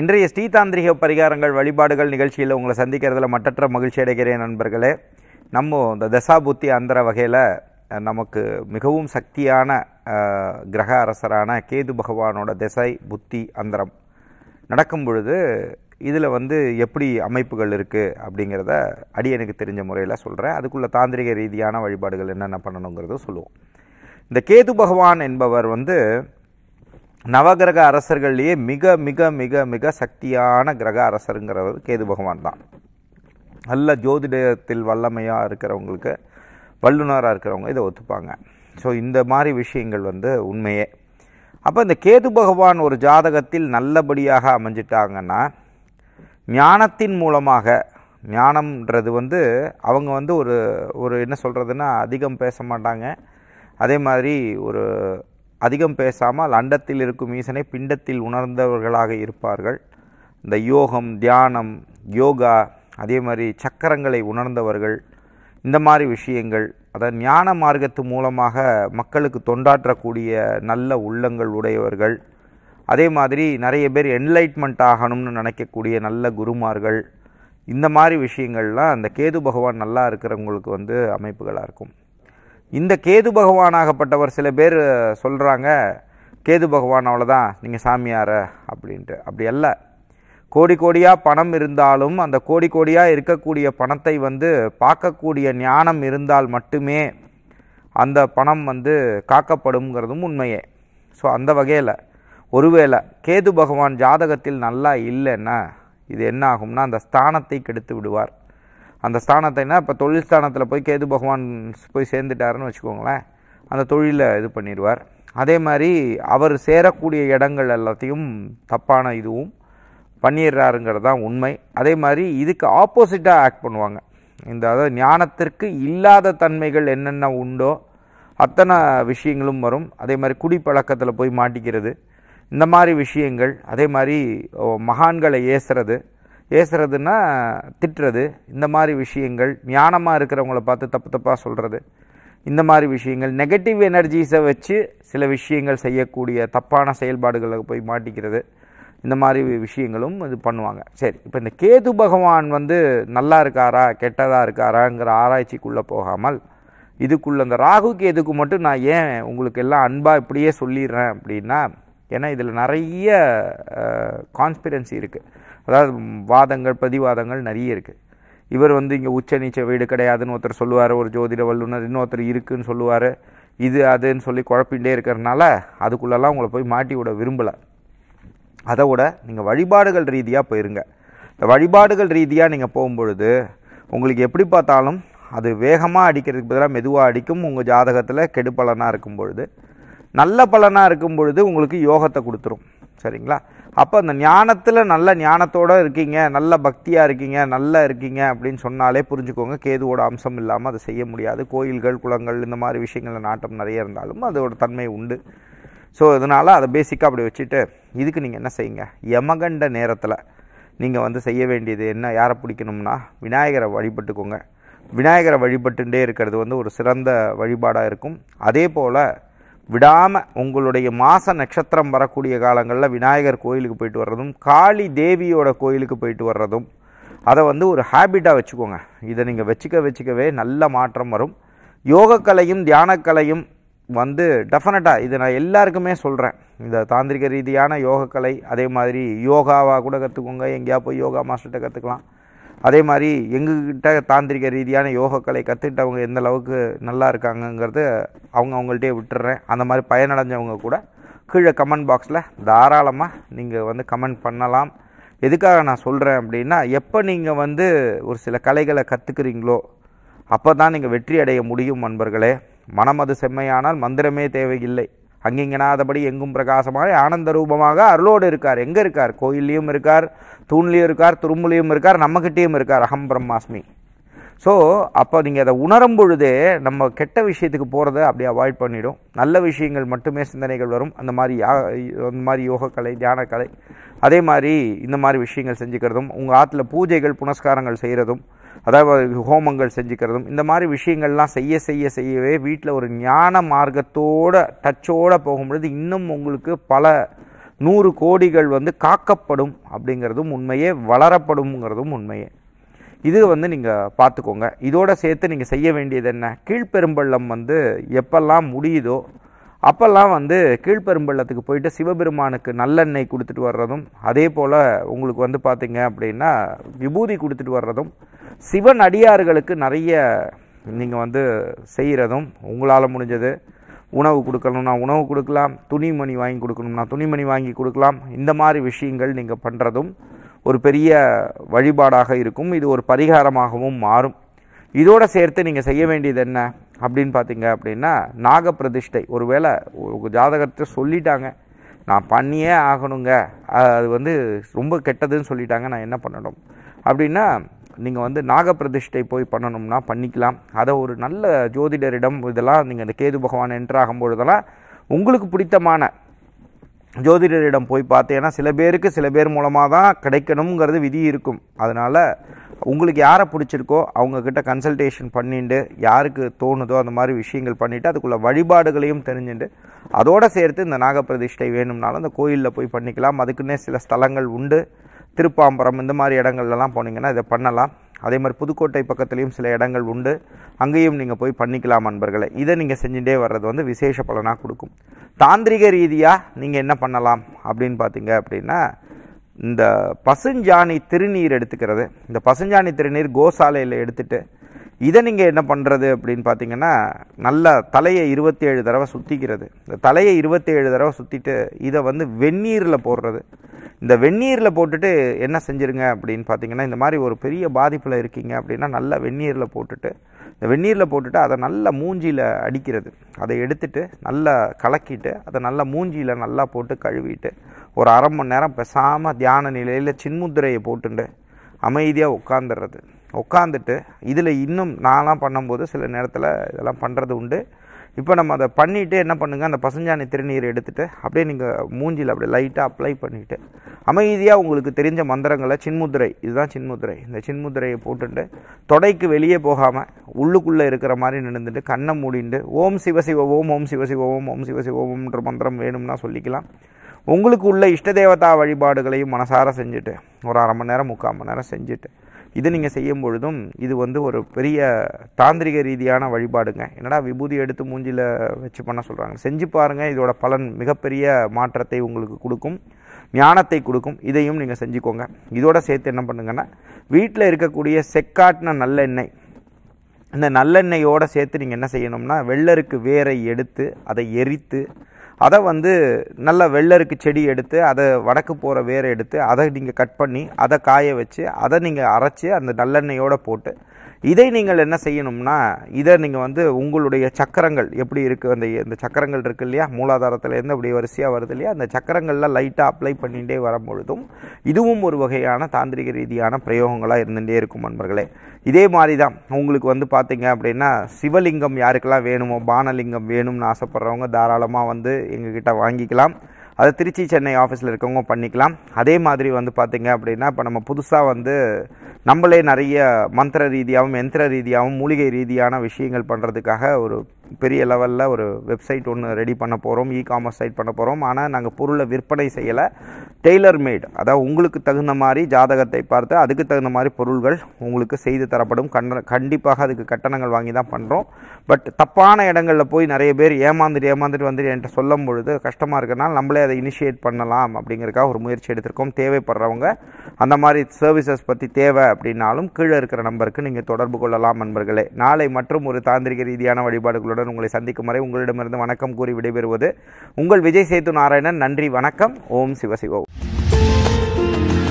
இன்றைய ஸ்ரீதாந்திரிக பரிகாரங்கள் வழிபாடுகள் நிகழ்ச்சியில் உங்களை சந்திக்கிறதுல மட்டற்ற மகிழ்ச்சி அடைகிறேன் நண்பர்களே நம்ம இந்த தசாபுத்தி அந்தர வகையில் நமக்கு மிகவும் சக்தியான அஹ், கிரக அரசரான கேது பகவானோட திசை புத்தி அந்தரம் நடக்கும் பொழுது இதில் வந்து எப்படி அமைப்புகள் இருக்குது அப்படிங்கிறத அடியனுக்கு தெரிஞ்ச முறையில் சொல்கிறேன் அதுக்குள்ள தாந்திரிக ரீதியான வழிபாடுகள் என்னென்ன பண்ணணுங்கிறத சொல்லுவோம் இந்த கேது பகவான் என்பவர் வந்து நவகிரக அரசர்கள்லேயே மிக மிக மிக மிக சக்தியான கிரக அரசருங்கிறவர் கேது பகவான் தான் நல்ல ஜோதிடத்தில் வல்லமையாக இருக்கிறவங்களுக்கு வல்லுனராக இருக்கிறவங்க இதை ஒத்துப்பாங்க ஸோ இந்த மாதிரி விஷயங்கள் வந்து உண்மையே அப்போ இந்த கேது பகவான் ஒரு ஜாதகத்தில் நல்லபடியாக அமைஞ்சிட்டாங்கன்னா ஞானத்தின் மூலமாக ஞானம்ன்றது வந்து அவங்க வந்து ஒரு ஒரு என்ன சொல்கிறதுன்னா அதிகம் பேச மாட்டாங்க அதே மாதிரி ஒரு அதிகம் பேசாமல் அண்டத்தில் இருக்கும் ஈசனை பிண்டத்தில் உணர்ந்தவர்களாக இருப்பார்கள் இந்த யோகம் தியானம் யோகா அதே மாதிரி சக்கரங்களை உணர்ந்தவர்கள் இந்த மாதிரி விஷயங்கள் அதாவது ஞான மார்க்கத்து மூலமாக மக்களுக்கு தொண்டாற்றக்கூடிய நல்ல உள்ளங்கள் உடையவர்கள் அதே மாதிரி நிறைய பேர் என்லைட்மெண்ட் ஆகணும்னு நினைக்கக்கூடிய நல்ல குருமார்கள் இந்த மாதிரி விஷயங்கள்லாம் அந்த கேது பகவான் நல்லா இருக்கிறவங்களுக்கு வந்து அமைப்புகளாக இருக்கும் இந்த கேது பகவானாகப்பட்டவர் சில பேர் சொல்கிறாங்க கேது பகவான் அவ்வளோதான் நீங்கள் சாமியார அப்படின்ட்டு அப்படி அல்ல கோடி கோடியாக பணம் இருந்தாலும் அந்த கோடி கோடியாக இருக்கக்கூடிய பணத்தை வந்து பார்க்கக்கூடிய ஞானம் இருந்தால் மட்டுமே அந்த பணம் வந்து காக்கப்படுங்கிறதும் உண்மையே ஸோ அந்த வகையில் ஒருவேளை கேது பகவான் ஜாதகத்தில் நல்லா இல்லைன்னா இது என்ன ஆகும்னா அந்த ஸ்தானத்தை கெடுத்து விடுவார் அந்த ஸ்தானத்தைனா இப்போ தொழில் ஸ்தானத்தில் போய் கேது பகவான் போய் சேர்ந்துட்டாருன்னு வச்சுக்கோங்களேன் அந்த தொழிலை இது பண்ணிடுவார் அதே மாதிரி அவர் சேரக்கூடிய இடங்கள் எல்லாத்தையும் தப்பான இதுவும் பண்ணிடுறாருங்கிறது தான் உண்மை அதே மாதிரி இதுக்கு ஆப்போசிட்டாக ஆக்ட் பண்ணுவாங்க இந்த அதாவது ஞானத்திற்கு இல்லாத தன்மைகள் என்னென்ன உண்டோ அத்தனை விஷயங்களும் வரும் அதே மாதிரி குடிப்பழக்கத்தில் போய் மாட்டிக்கிறது இந்த மாதிரி விஷயங்கள் அதே மாதிரி ஓ, மகான்களை ஏசுறது ஏசுறதுன்னா திட்டுறது இந்த மாதிரி விஷயங்கள் ஞானமாக இருக்கிறவங்கள பார்த்து தப்பு தப்பாக சொல்கிறது இந்த மாதிரி விஷயங்கள் நெகட்டிவ் எனர்ஜிஸை வச்சு சில விஷயங்கள் செய்யக்கூடிய தப்பான செயல்பாடுகளை போய் மாட்டிக்கிறது இந்த மாதிரி விஷயங்களும் இது பண்ணுவாங்க சரி இப்போ இந்த கேது பகவான் வந்து நல்லா இருக்காரா கெட்டதாக இருக்காராங்கிற ஆராய்ச்சிக்குள்ளே போகாமல் இதுக்குள்ள இந்த ராகு கேதுக்கு மட்டும் நான் ஏன் உங்களுக்கு எல்லாம் அன்பாக இப்படியே சொல்லிடுறேன் அப்படின்னா ஏன்னா இதில் நிறைய கான்ஸ்பிரன்சி இருக்குது அதாவது வாதங்கள் பிரதிவாதங்கள் நிறைய இருக்குது இவர் வந்து இங்கே உச்ச நீச்ச வீடு கிடையாதுன்னு ஒருத்தர் சொல்லுவார் ஒரு ஜோதிட வல்லுனர் இன்னொருத்தர் இருக்குன்னு சொல்லுவார் இது அதுன்னு சொல்லி குழப்பிகிட்டே இருக்கிறனால அதுக்குள்ளெல்லாம் உங்களை போய் மாட்டி விட விரும்பலை அதை விட நீங்கள் வழிபாடுகள் ரீதியாக போயிருங்க இந்த வழிபாடுகள் ரீதியாக நீங்கள் போகும்பொழுது உங்களுக்கு எப்படி பார்த்தாலும் அது வேகமாக அடிக்கிறதுக்கு பதிலாக மெதுவாக அடிக்கும் உங்கள் ஜாதகத்தில் கெடு பலனாக இருக்கும் பொழுது நல்ல பலனாக இருக்கும் பொழுது உங்களுக்கு யோகத்தை கொடுத்துரும் சரிங்களா அப்போ அந்த ஞானத்தில் நல்ல ஞானத்தோடு இருக்கீங்க நல்ல பக்தியாக இருக்கீங்க நல்லா இருக்கீங்க அப்படின்னு சொன்னாலே புரிஞ்சுக்கோங்க கேதுவோட அம்சம் இல்லாமல் அதை செய்ய முடியாது கோயில்கள் குளங்கள் இந்த மாதிரி விஷயங்களில் நாட்டம் நிறைய இருந்தாலும் அதோட தன்மை உண்டு ஸோ இதனால் அதை பேசிக்காக அப்படி வச்சுட்டு இதுக்கு நீங்கள் என்ன செய்யுங்க யமகண்ட நேரத்தில் நீங்கள் வந்து செய்ய வேண்டியது என்ன யாரை பிடிக்கணும்னா விநாயகரை வழிபட்டுக்கோங்க விநாயகரை வழிபட்டுட்டே இருக்கிறது வந்து ஒரு சிறந்த வழிபாடாக இருக்கும் அதே போல் விடாமல் உங்களுடைய மாத நட்சத்திரம் வரக்கூடிய காலங்களில் விநாயகர் கோயிலுக்கு போயிட்டு வர்றதும் காளி தேவியோட கோயிலுக்கு போயிட்டு வர்றதும் அதை வந்து ஒரு ஹேபிட்டாக வச்சுக்கோங்க இதை நீங்கள் வச்சுக்க வச்சுக்கவே நல்ல மாற்றம் வரும் யோகக்கலையும் தியானக்கலையும் வந்து டெஃபினட்டாக இது நான் எல்லாருக்குமே சொல்கிறேன் இந்த தாந்திரிக ரீதியான யோகக்கலை அதே மாதிரி யோகாவாக கூட கற்றுக்கோங்க எங்கேயா போய் யோகா மாஸ்டர்கிட்ட கற்றுக்கலாம் அதே மாதிரி எங்ககிட்ட தாந்திரிக ரீதியான யோகக்கலை கற்றுக்கிட்டவங்க எந்த அளவுக்கு நல்லா இருக்காங்கங்கிறது அவங்க அவங்கள்ட்டே விட்டுறேன் அந்த மாதிரி பயனடைஞ்சவங்க கூட கீழே கமெண்ட் பாக்ஸில் தாராளமாக நீங்கள் வந்து கமெண்ட் பண்ணலாம் எதுக்காக நான் சொல்கிறேன் அப்படின்னா எப்போ நீங்கள் வந்து ஒரு சில கலைகளை கற்றுக்குறீங்களோ அப்போ தான் நீங்கள் வெற்றி அடைய முடியும் நண்பர்களே மனமது செம்மையானால் மந்திரமே தேவையில்லை அங்கிங்கனாதபடி எங்கும் பிரகாசமாக ஆனந்த ரூபமாக அருளோடு இருக்கார் எங்கே இருக்கார் கோயில்லையும் இருக்கார் தூண்லேயும் இருக்கார் துரும்புலையும் இருக்கார் நம்மக்கிட்டேயும் இருக்கார் அகம் பிரம்மாஸ்மி ஸோ அப்போ நீங்கள் அதை உணரும் பொழுதே நம்ம கெட்ட விஷயத்துக்கு போகிறத அப்படியே அவாய்ட் பண்ணிடும் நல்ல விஷயங்கள் மட்டுமே சிந்தனைகள் வரும் அந்த மாதிரி யா அந்த மாதிரி யோகக்கலை தியானக்கலை அதே மாதிரி இந்த மாதிரி விஷயங்கள் செஞ்சுக்கிறதும் உங்கள் ஆற்றுல பூஜைகள் புனஸ்காரங்கள் செய்கிறதும் அதாவது ஹோமங்கள் செஞ்சுக்கிறதும் இந்த மாதிரி விஷயங்கள்லாம் செய்ய செய்ய செய்யவே வீட்டில் ஒரு ஞான மார்க்கத்தோட டச்சோட போகும்பொழுது இன்னும் உங்களுக்கு பல நூறு கோடிகள் வந்து காக்கப்படும் அப்படிங்கிறதும் உண்மையே வளரப்படும்ங்கிறதும் உண்மையே இது வந்து நீங்கள் பார்த்துக்கோங்க இதோட சேர்த்து நீங்கள் செய்ய வேண்டியது என்ன கீழ்ப்பெரும்பள்ளம் வந்து எப்பெல்லாம் முடியுதோ அப்பெல்லாம் வந்து கீழ்ப்பெரும்பள்ளத்துக்கு போயிட்டு சிவபெருமானுக்கு நல்லெண்ணெய் கொடுத்துட்டு வர்றதும் அதே போல் உங்களுக்கு வந்து பார்த்தீங்க அப்படின்னா விபூதி கொடுத்துட்டு வர்றதும் சிவன் அடியார்களுக்கு நிறைய நீங்கள் வந்து செய்கிறதும் உங்களால் முடிஞ்சது உணவு கொடுக்கணும்னா உணவு கொடுக்கலாம் துணிமணி வாங்கி கொடுக்கணும்னா துணிமணி வாங்கி கொடுக்கலாம் இந்த மாதிரி விஷயங்கள் நீங்கள் பண்ணுறதும் ஒரு பெரிய வழிபாடாக இருக்கும் இது ஒரு பரிகாரமாகவும் மாறும் இதோட சேர்த்து நீங்கள் செய்ய வேண்டியது என்ன அப்படின்னு பார்த்தீங்க அப்படின்னா நாக பிரதிஷ்டை ஒருவேளை ஒரு ஜாதகத்தை சொல்லிட்டாங்க நான் பண்ணியே ஆகணுங்க அது வந்து ரொம்ப கெட்டதுன்னு சொல்லிட்டாங்க நான் என்ன பண்ணணும் அப்படின்னா நீங்கள் வந்து நாக பிரதிஷ்டை போய் பண்ணணும்னா பண்ணிக்கலாம் அதை ஒரு நல்ல ஜோதிடரிடம் இதெல்லாம் நீங்கள் இந்த கேது பகவான் என்ட்ரு ஆகும்பொழுதெல்லாம் உங்களுக்கு பிடித்தமான ஜோதிடரிடம் போய் பார்த்து ஏன்னா சில பேருக்கு சில பேர் மூலமாக தான் கிடைக்கணுங்கிறது விதி இருக்கும் அதனால் உங்களுக்கு யாரை பிடிச்சிருக்கோ அவங்கக்கிட்ட கன்சல்டேஷன் பண்ணிட்டு யாருக்கு தோணுதோ அந்த மாதிரி விஷயங்கள் பண்ணிவிட்டு அதுக்குள்ள வழிபாடுகளையும் தெரிஞ்சுட்டு அதோடு சேர்த்து இந்த நாகப்பிரதிஷ்டை வேணும்னாலும் அந்த கோயிலில் போய் பண்ணிக்கலாம் அதுக்குன்னே சில ஸ்தலங்கள் உண்டு திருப்பாம்பரம் இந்த மாதிரி இடங்கள்லாம் போனீங்கன்னா இதை பண்ணலாம் அதே மாதிரி புதுக்கோட்டை பக்கத்துலேயும் சில இடங்கள் உண்டு அங்கேயும் நீங்கள் போய் பண்ணிக்கலாம் நண்பர்களை இதை நீங்கள் செஞ்சுட்டே வர்றது வந்து விசேஷ பலனாக கொடுக்கும் தாந்திரிக ரீதியாக நீங்கள் என்ன பண்ணலாம் அப்படின்னு பார்த்தீங்க அப்படின்னா இந்த பசுஞ்சாணி திருநீர் எடுத்துக்கிறது இந்த பசுஞ்சாணி திருநீர் கோசாலையில் எடுத்துட்டு இதை நீங்கள் என்ன பண்ணுறது அப்படின்னு பார்த்தீங்கன்னா நல்லா தலையை இருபத்தி ஏழு தடவை சுற்றிக்கிறது இந்த தலையை இருபத்தி ஏழு தடவை சுற்றிட்டு இதை வந்து வெந்நீரில் போடுறது இந்த வெந்நீரில் போட்டுட்டு என்ன செஞ்சுருங்க அப்படின்னு பார்த்தீங்கன்னா இந்த மாதிரி ஒரு பெரிய பாதிப்பில் இருக்கீங்க அப்படின்னா நல்லா வெந்நீரில் போட்டுட்டு இந்த வெந்நீரில் போட்டுட்டு அதை நல்லா மூஞ்சியில் அடிக்கிறது அதை எடுத்துட்டு நல்லா கலக்கிட்டு அதை நல்லா மூஞ்சியில் நல்லா போட்டு கழுவிட்டு ஒரு அரை மணி நேரம் பேசாமல் தியான நிலையில் சின்முத்திரையை போட்டுண்டு அமைதியாக உட்காந்துடுறது உட்காந்துட்டு இதில் இன்னும் நான்லாம் பண்ணும்போது சில நேரத்தில் இதெல்லாம் பண்ணுறது உண்டு இப்போ நம்ம அதை பண்ணிவிட்டு என்ன பண்ணுங்கள் அந்த பசுஞ்சாணி திருநீரை எடுத்துகிட்டு அப்படியே நீங்கள் மூஞ்சியில் அப்படியே லைட்டாக அப்ளை பண்ணிவிட்டு அமைதியாக உங்களுக்கு தெரிஞ்ச மந்திரங்களை சின்முத்திரை இதுதான் சின்முத்திரை இந்த சின்முத்திரையை போட்டுட்டு தொடைக்கு வெளியே போகாமல் உள்ளுக்குள்ளே இருக்கிற மாதிரி நின்றுட்டு கண்ணை மூடிண்டு ஓம் சிவசிவ ஓம் ஓம் சிவசிவ ஓம் ஓம் சிவசிவ ஓம்ன்ற மந்திரம் வேணும்னா சொல்லிக்கலாம் உங்களுக்கு உள்ள இஷ்ட தேவதா வழிபாடுகளையும் மனசார செஞ்சுட்டு ஒரு அரை மணி நேரம் முக்கால் மணி நேரம் செஞ்சுட்டு இது நீங்கள் செய்யும் பொழுதும் இது வந்து ஒரு பெரிய தாந்திரிக ரீதியான வழிபாடுங்க என்னடா விபூதி எடுத்து மூஞ்சியில் வச்சு பண்ண சொல்கிறாங்க செஞ்சு பாருங்கள் இதோட பலன் மிகப்பெரிய மாற்றத்தை உங்களுக்கு கொடுக்கும் ஞானத்தை கொடுக்கும் இதையும் நீங்கள் செஞ்சுக்கோங்க இதோட சேர்த்து என்ன பண்ணுங்கன்னா வீட்டில் இருக்கக்கூடிய செக்காட்டின நல்லெண்ணெய் இந்த நல்லெண்ணெயோடு சேர்த்து நீங்கள் என்ன செய்யணும்னா வெள்ளருக்கு வேரை எடுத்து அதை எரித்து அதை வந்து நல்ல வெள்ளருக்கு செடி எடுத்து அதை வடக்கு போகிற வேரை எடுத்து அதை நீங்கள் கட் பண்ணி அதை காய வச்சு அதை நீங்கள் அரைச்சி அந்த நல்லெண்ணெயோடு போட்டு இதை நீங்கள் என்ன செய்யணும்னா இதை நீங்கள் வந்து உங்களுடைய சக்கரங்கள் எப்படி இருக்குது அந்த இந்த சக்கரங்கள் இருக்குது இல்லையா மூலாதாரத்துலேருந்து அப்படி வரிசையாக வருது இல்லையா அந்த சக்கரங்கள்லாம் லைட்டாக அப்ளை பண்ணிகிட்டே வரும்பொழுதும் இதுவும் ஒரு வகையான தாந்திரிக ரீதியான பிரயோகங்களாக இருந்துகிட்டே இருக்கும் நண்பர்களே இதே மாதிரி தான் உங்களுக்கு வந்து பார்த்தீங்க அப்படின்னா சிவலிங்கம் யாருக்கெல்லாம் வேணுமோ பானலிங்கம் வேணும்னு ஆசைப்பட்றவங்க தாராளமாக வந்து எங்ககிட்ட வாங்கிக்கலாம் அதை திருச்சி சென்னை ஆஃபீஸில் இருக்கவங்க பண்ணிக்கலாம் அதே மாதிரி வந்து பார்த்திங்க அப்படின்னா இப்போ நம்ம புதுசாக வந்து நம்மளே நிறைய மந்திர ரீதியாகவும் யந்திர ரீதியாகவும் மூலிகை ரீதியான விஷயங்கள் பண்ணுறதுக்காக ஒரு பெரிய லெவலில் ஒரு வெப்சைட் ஒன்று ரெடி பண்ண போகிறோம் இ காமர்ஸ் சைட் பண்ண போகிறோம் ஆனால் நாங்கள் பொருளை விற்பனை செய்யலை டெய்லர் மேட் அதாவது உங்களுக்கு தகுந்த மாதிரி ஜாதகத்தை பார்த்து அதுக்கு தகுந்த மாதிரி பொருள்கள் உங்களுக்கு செய்து தரப்படும் கண்ட கண்டிப்பாக அதுக்கு கட்டணங்கள் வாங்கி தான் பண்ணுறோம் பட் தப்பான இடங்களில் போய் நிறைய பேர் ஏமாந்துட்டு ஏமாந்துட்டு வந்துட்டு என்கிட்ட சொல்லும் பொழுது கஷ்டமாக இருக்கிறனால நம்மளே அதை இனிஷியேட் பண்ணலாம் அப்படிங்கிறக்காக ஒரு முயற்சி எடுத்திருக்கோம் தேவைப்படுறவங்க அந்த மாதிரி சர்வீசஸ் பற்றி தேவை அப்படின்னாலும் கீழே இருக்கிற நம்பருக்கு நீங்கள் தொடர்பு கொள்ளலாம் நண்பர்களே நாளை மற்றும் ஒரு தாந்திரிக ரீதியான வழிபாடுகளுடன் உங்களை சந்திக்கும் வரை உங்களிடமிருந்து வணக்கம் கூறி விடைபெறுவது உங்கள் விஜய் சேது நாராயணன் நன்றி வணக்கம் ஓம் சிவசிவம்